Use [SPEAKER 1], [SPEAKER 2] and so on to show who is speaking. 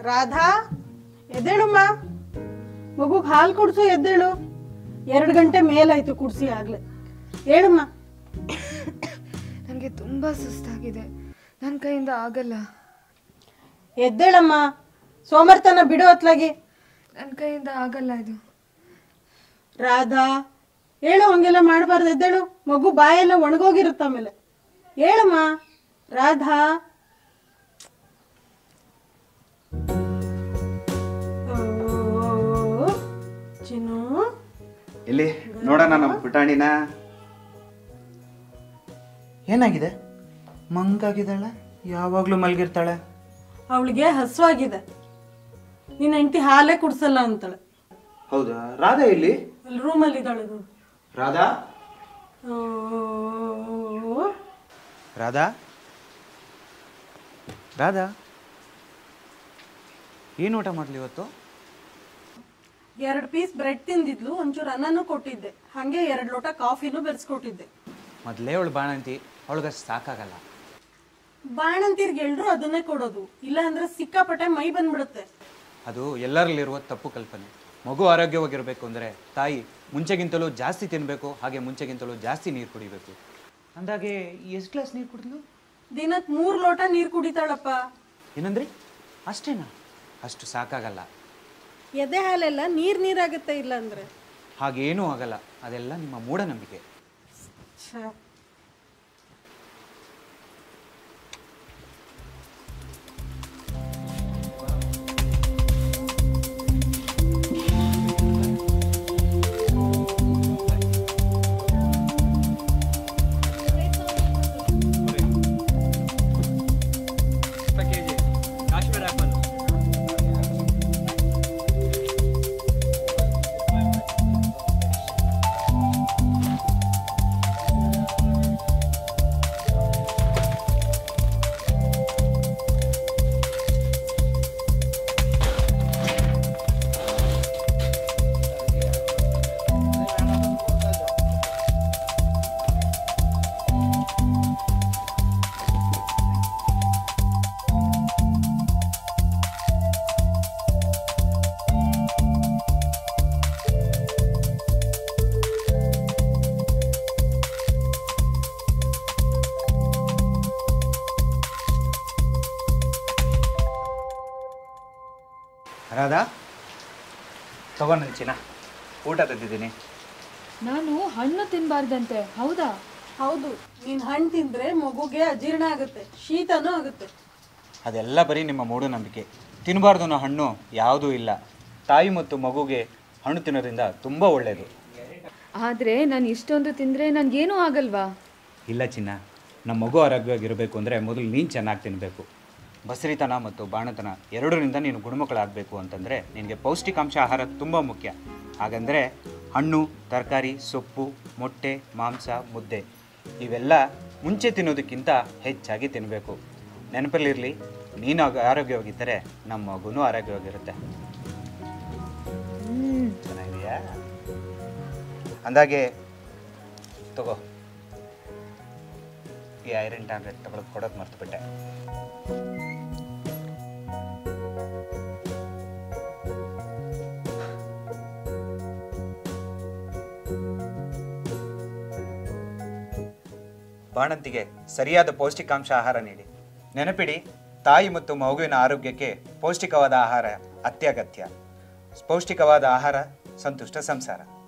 [SPEAKER 1] ರಾಧಾ ಎದ್ದೇಳಮ್ಮ ಮಗುಗ್ ಹಾಲು ಕುಡ್ಸು ಎದ್ದೇಳು ಎರಡು ಗಂಟೆ ಮೇಲಾಯ್ತು ಕುಡ್ಸಿ ಆಗ್ಲೇ ಹೇಳಮ್ಮ
[SPEAKER 2] ನನಗೆ ತುಂಬ ಸುಸ್ತಾಗಿದೆ ನನ್ನ ಕೈಯಿಂದ ಆಗಲ್ಲ
[SPEAKER 1] ಎದ್ದೇಳಮ್ಮ ಸೋಮರ್ತನ ಬಿಡು ಅತ್ಲಾಗಿ
[SPEAKER 2] ನನ್ನ ಕೈಯಿಂದ ಆಗಲ್ಲ ಇದು
[SPEAKER 1] ರಾಧಾ ಹೇಳು ಹಂಗೆಲ್ಲ ಮಾಡಬಾರ್ದು ಎದ್ದೇಳು ಮಗು ಬಾಯೆಲ್ಲ ಒಣಗೋಗಿರುತ್ತೆ ಆಮೇಲೆ ಹೇಳಮ್ಮ ರಾಧಾ ಓ, ಚಿನ್ನು
[SPEAKER 3] ಇಲ್ಲಿ ನೋಡೋಣ ನಮ್ಮ ಪುಟಾಣಿನ ಏನಾಗಿದೆ ಮಂಗಾಗಿದ್ದಾಳೆ ಯಾವಾಗಲೂ ಮಲಗಿರ್ತಾಳೆ
[SPEAKER 1] ಅವಳಿಗೆ ಹಸುವಾಗಿದೆ ನಿನ್ನ ಹೆಂಡತಿ ಹಾಲೇ ಕುಡ್ಸಲ್ಲ ಅಂತಾಳೆ
[SPEAKER 3] ಹೌದಾ ರಾಧಾ ಇಲ್ಲಿ
[SPEAKER 1] ಅಲ್ಲಿ ರೂಮಲ್ಲಿ ಇದ್ದಾಳೆ ನೋಡು.
[SPEAKER 3] ರಾಧಾ
[SPEAKER 1] ಓ,
[SPEAKER 3] ರಾಧಾ ರಾಧಾ ಏನು ಊಟ ಮಾಡ್ಲಿ ಇವತ್ತು
[SPEAKER 1] ಎರಡು ಪೀಸ್ ಬ್ರೆಡ್ ತಿಂದಿದ್ಲು ಒಂಚೂರು ಅನ್ನನೂ ಕೊಟ್ಟಿದ್ದೆ ಹಾಗೆ ಎರಡು ಲೋಟ ಕಾಫಿನೂ ಬೆರೆಸ್ಕೊಟ್ಟಿದ್ದೆ
[SPEAKER 4] ಮೊದಲೇ ಅವಳು ಬಾಣಂತಿ ಅವಳಿಗಷ್ಟು ಸಾಕಾಗಲ್ಲ
[SPEAKER 1] ಬಾಣಂತಿರ್ಗೆ ಎಲ್ರು ಅದನ್ನೇ ಕೊಡೋದು ಇಲ್ಲ ಅಂದ್ರೆ ಸಿಕ್ಕಾಪಟ್ಟೆ ಮೈ ಬಂದ್ಬಿಡುತ್ತೆ
[SPEAKER 4] ಅದು ಎಲ್ಲರಲ್ಲಿರುವ ತಪ್ಪು ಕಲ್ಪನೆ ಮಗು ಆರೋಗ್ಯವಾಗಿರಬೇಕು ಅಂದರೆ ತಾಯಿ ಮುಂಚೆಗಿಂತಲೂ ಜಾಸ್ತಿ ತಿನ್ನಬೇಕು ಹಾಗೆ ಮುಂಚೆಗಿಂತಲೂ ಜಾಸ್ತಿ ನೀರು ಕುಡಿಬೇಕು ಅಂದಾಗೆ ಎಷ್ಟು ಗ್ಲಾಸ್ ನೀರು ಕುಡಿದ್ಲು
[SPEAKER 1] ದಿನಕ್ ಮೂರ್ ಲೋಟ ನೀರ್ ಕುಡಿತಾಳಪ್ಪ
[SPEAKER 4] ಏನಂದ್ರಿ ಅಷ್ಟೇನಾ ಅಷ್ಟು ಸಾಕಾಗಲ್ಲ
[SPEAKER 1] ಎದೆ ಹಾಲೆಲ್ಲ ನೀರ್ ನೀರಾಗುತ್ತೆ ಇಲ್ಲ ಅಂದ್ರೆ
[SPEAKER 4] ಹಾಗೇನೂ ಆಗಲ್ಲ ಅದೆಲ್ಲ ನಿಮ್ಮ ಮೂಢನಂಬಿಕೆ
[SPEAKER 1] ಛೆ.
[SPEAKER 4] ರಾಧಾ ತಗೋ ನನ್ನ ಚಿನ್ನ ಊಟ ತಂದಿದ್ದೀನಿ
[SPEAKER 2] ನಾನು ಹಣ್ಣು ತಿನ್ನಬಾರ್ದಂತೆ ಹೌದಾ
[SPEAKER 1] ಹೌದು ನೀನ್ ಹಣ್ಣು ತಿಂದ್ರೆ ಮಗುಗೆ ಅಜೀರ್ಣ ಆಗುತ್ತೆ ಶೀತನೂ ಆಗುತ್ತೆ
[SPEAKER 4] ಅದೆಲ್ಲ ಬರೀ ನಿಮ್ಮ ಮೂಢನಂಬಿಕೆ ತಿನ್ನಬಾರ್ದು ಅನ್ನೋ ಹಣ್ಣು ಯಾವುದೂ ಇಲ್ಲ ತಾಯಿ ಮತ್ತು ಮಗುಗೆ ಹಣ್ಣು ತಿನ್ನೋದ್ರಿಂದ ತುಂಬ ಒಳ್ಳೆಯದು
[SPEAKER 2] ಆದರೆ ನಾನು ಇಷ್ಟೊಂದು ತಿಂದರೆ ನನಗೇನೂ ಆಗಲ್ವಾ
[SPEAKER 4] ಇಲ್ಲ ಚಿನ್ನ ನಮ್ಮ ಮಗು ಆರೋಗ್ಯವಾಗಿರಬೇಕು ಅಂದರೆ ಮೊದಲು ನೀನು ಚೆನ್ನಾಗಿ ತಿನ್ನಬೇಕು ಬಸರಿತನ ಮತ್ತು ಬಾಣತನ ಎರಡರಿಂದ ನೀನು ಗುಣಮಕ್ಕಳಾಗಬೇಕು ಅಂತಂದರೆ ನಿನಗೆ ಪೌಷ್ಟಿಕಾಂಶ ಆಹಾರ ತುಂಬ ಮುಖ್ಯ ಹಾಗಂದರೆ ಹಣ್ಣು ತರಕಾರಿ ಸೊಪ್ಪು ಮೊಟ್ಟೆ ಮಾಂಸ ಮುದ್ದೆ ಇವೆಲ್ಲ ಮುಂಚೆ ತಿನ್ನೋದಕ್ಕಿಂತ ಹೆಚ್ಚಾಗಿ ತಿನ್ನಬೇಕು ನೆನಪಲ್ಲಿರಲಿ ನೀನು ಆಗ- ಆರೋಗ್ಯವಾಗಿದ್ದರೆ ನಮ್ಮ ಮಗುನೂ ಆರೋಗ್ಯವಾಗಿರುತ್ತೆ ಚೆನ್ನಾಗಿದೆಯಾ ಅಂದಾಗೆ ತಗೋ ಈ ಐರನ್ ಟ್ಯಾಬ್ಲೆಟ್ ತಗೊಳಕ್ ಕೊಡೋದು ಮರ್ತುಬಿಟ್ಟೆ ಬಾಣಂತಿಗೆ ಸರಿಯಾದ ಪೌಷ್ಟಿಕಾಂಶ ಆಹಾರ ನೀಡಿ ನೆನಪಿಡಿ ತಾಯಿ ಮತ್ತು ಮಗುವಿನ ಆರೋಗ್ಯಕ್ಕೆ ಪೌಷ್ಟಿಕವಾದ ಆಹಾರ ಅತ್ಯಗತ್ಯ ಪೌಷ್ಟಿಕವಾದ ಆಹಾರ ಸಂತುಷ್ಟ ಸಂಸಾರ